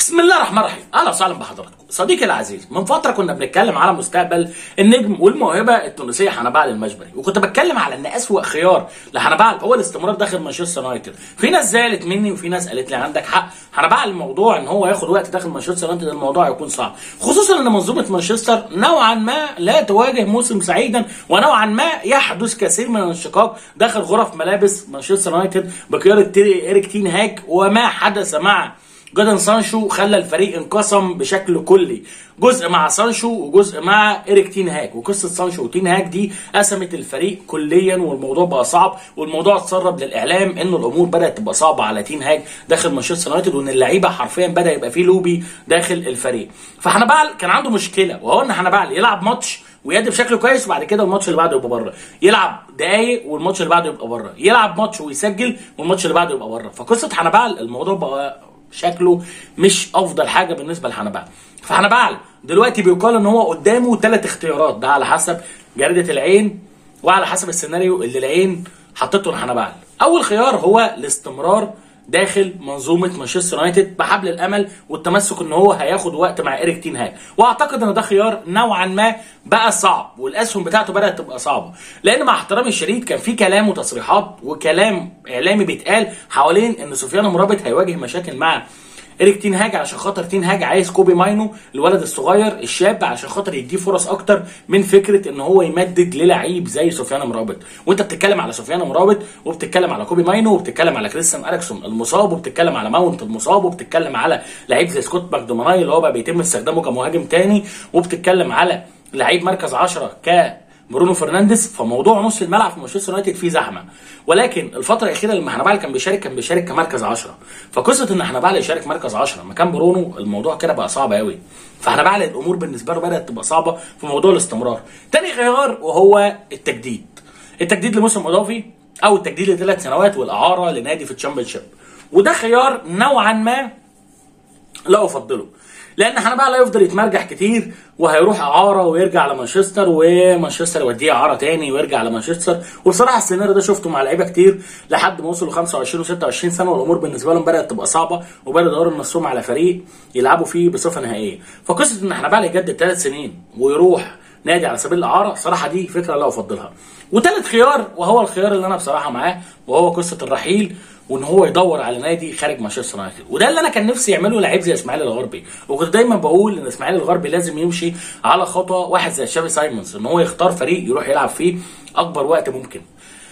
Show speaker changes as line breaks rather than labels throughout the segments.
بسم الله الرحمن الرحيم اهلا وسهلا بحضراتكم صديقي العزيز من فتره كنا بنتكلم على مستقبل النجم والموهبه التونسيه حنبال المجبري وكنت بتكلم على ان اسوأ خيار لحنبال هو الاستمرار داخل مانشستر يونايتد في ناس زعلت مني وفي ناس قالت لي عندك حق حنبال الموضوع ان هو ياخد وقت داخل مانشستر يونايتد الموضوع يكون صعب خصوصا ان منظومه مانشستر نوعا ما لا تواجه موسم سعيدا ونوعا ما يحدث كثير من الانشقاق داخل غرف ملابس مانشستر يونايتد بقياده تيري ايريك تين هاك وما حدث مع جادن سانشو خلى الفريق انقسم بشكل كلي جزء مع سانشو وجزء مع ايريك تين هاك وقصه سانشو وتين هاك دي قسمت الفريق كليا والموضوع بقى صعب والموضوع اتسرب للاعلام ان الامور بدات تبقى صعبه على تين هاك داخل مانشستر يونايتد وان اللعيبه حرفيا بدا يبقى فيه لوبي داخل الفريق فحنبال كان عنده مشكله وهو ان حنبال يلعب ماتش ويأدي بشكل كويس وبعد كده الماتش اللي بعده يبقى بره يلعب دقايق والماتش اللي بعده يبقى بره يلعب ماتش ويسجل والماتش اللي بعده يبقى بره فقصه حنبال الموضوع بقى شكله مش افضل حاجه بالنسبه لحنبال فحنبال دلوقتي بيقال ان هو قدامه ثلاث اختيارات ده على حسب جريده العين وعلى حسب السيناريو اللي العين حطته لحنبال اول خيار هو الاستمرار داخل منظومه مانشستر يونايتد بحبل الامل والتمسك ان هو هياخد وقت مع ايريك تين هاج واعتقد ان ده خيار نوعا ما بقى صعب والاسهم بتاعته بدات تبقى صعبه لان مع احترامي الشديد كان في كلام وتصريحات وكلام اعلامي بيتقال حوالين ان سفيان مرابط هيواجه مشاكل مع ايريك تين هاج عشان خاطر تين هاج عايز كوبي ماينو الولد الصغير الشاب عشان خاطر يديه فرص اكتر من فكره ان هو يمدد للعيب زي سفيان مرابط وانت بتتكلم على سفيان مرابط وبتتكلم على كوبي ماينو وبتتكلم على كريستيان اريكسون المصاب وبتتكلم على ماونت المصاب وبتتكلم على لعيب زي سكوت باكدوماناي اللي هو بقى بيتم استخدامه كمهاجم تاني وبتتكلم على لعيب مركز 10 ك برونو فرنانديز فموضوع نص الملعب في مانشستر يونايتد فيه زحمه ولكن الفتره الاخيره لما حنبال كان بيشارك كان بيشارك كمركز 10 فقصه ان حنبال يشارك مركز 10 مكان برونو الموضوع كده بقى صعب قوي فحنبال الامور بالنسبه له بدات تبقى صعبه في موضوع الاستمرار تاني خيار وهو التجديد التجديد لموسم اضافي او التجديد لثلاث سنوات والاعاره لنادي في الشامبيونشيب وده خيار نوعا ما لا افضله لان حنبال لا يفضل يتمرجح كتير وهيروح اعاره ويرجع لمانشستر ومانشستر يوديه اعاره تاني ويرجع لمانشستر وبصراحه السيناريو ده شفته مع لعيبه كتير لحد ما وصلوا 25 و26 سنه والامور بالنسبه لهم بدات تبقى صعبه وبداوا يدوروا نفسهم على فريق يلعبوا فيه بصفه نهائيه فقصه ان حنبال يجدد ثلاث سنين ويروح نادي على سبيل الاعاره صراحه دي فكره لا افضلها وثالث خيار وهو الخيار اللي انا بصراحه معاه وهو قصه الرحيل وان هو يدور على نادي خارج مانشستر يونايتد وده اللي انا كان نفسي يعمله لعيب زي اسماعيل الغربي وكنت دايما بقول ان اسماعيل الغربي لازم يمشي على خطوه واحد زي شافي سايمونز ان هو يختار فريق يروح يلعب فيه اكبر وقت ممكن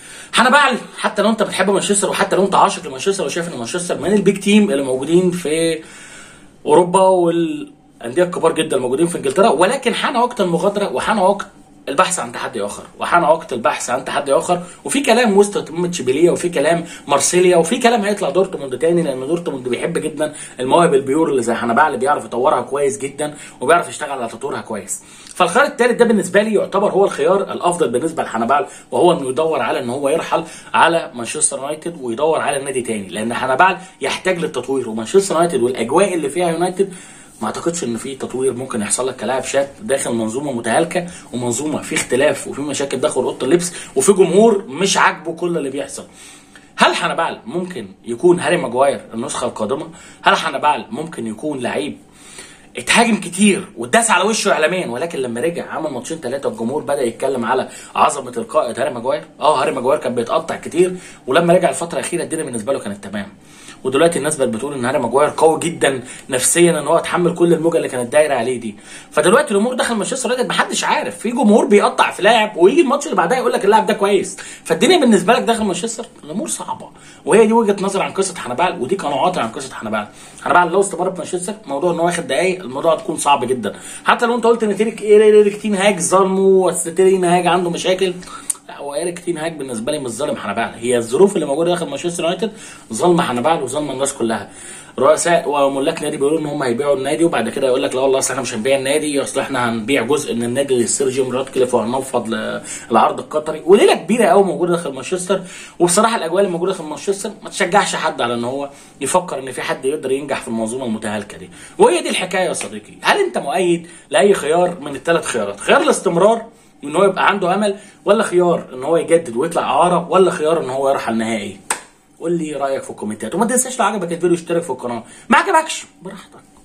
حنبال حتى لو انت بتحب مانشستر وحتى لو انت عاشق لمانشستر وشايف ان مانشستر من البيج تيم اللي موجودين في اوروبا والانديه الكبار جدا الموجودين في انجلترا ولكن حان وقت المغادره وحان وقت البحث عن تحدي اخر وحان وقت البحث عن تحدي اخر وفي كلام وسط قمه شبيليه وفي كلام مارسيليا وفي كلام هيطلع دورتموند تاني لان دورتموند بيحب جدا المواهب البيور اللي زي حنبال اللي بيعرف يطورها كويس جدا وبيعرف يشتغل على تطويرها كويس فالخيار الثالث ده بالنسبه لي يعتبر هو الخيار الافضل بالنسبه لحنبال وهو انه يدور على ان هو يرحل على مانشستر يونايتد ويدور على نادي تاني لان حنبال يحتاج للتطوير ومانشستر يونايتد والاجواء اللي فيها يونايتد ما اعتقدش ان في تطوير ممكن يحصل لك كلاعب شاب داخل منظومه متهالكه ومنظومه في اختلاف وفي مشاكل داخل اوضه اللبس وفي جمهور مش عاجبه كل اللي بيحصل هل حنبال ممكن يكون هاري ماجواير النسخه القادمه هل حنبال ممكن يكون لعيب اتهاجم كتير واتداس على وشه اعلاميا ولكن لما رجع عمل ماتشين ثلاثه الجمهور بدا يتكلم على عظمه القائد هاري ماجواير اه هاري ماجواير كان بيتقطع كتير ولما رجع الفتره الاخيره الدنيا بالنسبه له كانت تمام ودلوقتي الناس بقت بتقول ان هاري ماجواير قوي جدا نفسيا ان هو اتحمل كل الموجه اللي كانت دايره عليه دي فدلوقتي الامور داخل مانشستر يونايتد محدش عارف في جمهور بيقطع في لاعب ويجي الماتش اللي بعدها يقول لك اللاعب ده كويس فالدنيا بالنسبه لك داخل مانشستر الامور صعبه وهي دي وجهه نظر عن قصه حنبال ودي قناعاتي عن قصه حنبال حنبال لو استمر في مانشستر موضوع ان هو ياخد دقايق الموضوع هتكون صعب جدا حتى لو انت قلت ان تيريك ايريك تين هاج ظلمه تين هاج عنده مشاكل لا هو ايريك تين هاج بالنسبه لي مش ظالم حنبال هي الظروف اللي موجوده داخل مانشستر يونايتد ظالمه حنبال وظالمه الناس كلها رؤساء وملاك نادي بيقولوا ان هم هيبيعوا النادي وبعد كده يقول لك لا والله اصل احنا مش هنبيع النادي اصل احنا هنبيع جزء من النادي لسيرجيو راتكليف وهنفض العرض القطري وليله كبيره قوي موجوده داخل مانشستر وبصراحه الاجواء اللي موجوده في مانشستر ما تشجعش حد على ان هو يفكر ان في حد يقدر ينجح في المنظومه المتهالكه دي وهي دي الحكايه يا صديقي هل انت مؤيد لاي خيار من الثلاث خيارات خيار الاستمرار ان هو يبقى عنده امل ولا خيار ان هو يجدد ويطلع اعاره ولا خيار ان هو يرحل نهائي قول لي رايك في الكومنتات وما تنساش لو عجبك الفيديو اشترك في القناه ما عجبكش براحتك